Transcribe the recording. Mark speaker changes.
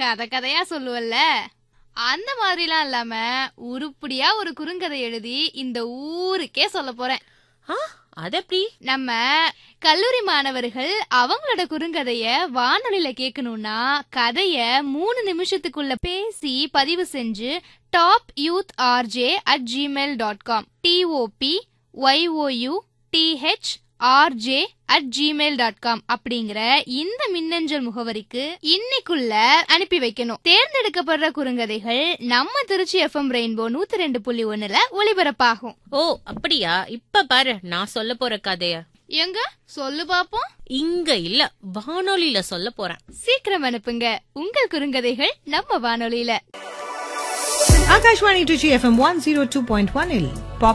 Speaker 1: கதை கதையா சொல்லுவல்ல அந்த மாதிரிலாம் இல்லாம உருப்படியா ஒரு குறுங்கதை எழுதி இந்த ஊருக்கே சொல்ல போறேன்
Speaker 2: ஆ அது எப்படி
Speaker 1: நம்ம கல்லூரி மாணவர்கள் அவங்களோட குறுங்கதைய வானொலியில கேட்கணும்னா கதைய மூணு நிமிஷத்துக்குள்ள பேசி பதிவு செஞ்சு top youth RJ at Gmail dot com T O P Y O U T H RJ at Gmail dot com அப்படிங்கிற இந்த மின்னஞ்சல் முகவரிக்கு இன்னைக்குள்ள அனுப்பி வைக்கணும் தேர்ந்தெடுக்கப்படுற குறுங்கதைகள் நம்ம திருச்சி எஃப்எம் ரெயின்போ நூத்தி ரெண்டு புள்ளி ஒண்ணுல ஒளிபரப்பாகும்
Speaker 2: ஓ அப்படியா இப்ப பாரு நான் சொல்ல போற கதைய
Speaker 1: எங்க சொல்லு பாப்போம்
Speaker 2: இங்க இல்ல வானொலியில சொல்ல போறேன்
Speaker 1: சீக்கிரம் அனுப்புங்க உங்கள் குறுங்கதைகள் நம்ம வானொலியில
Speaker 3: Akashwani Trichy FM 102.1 இல்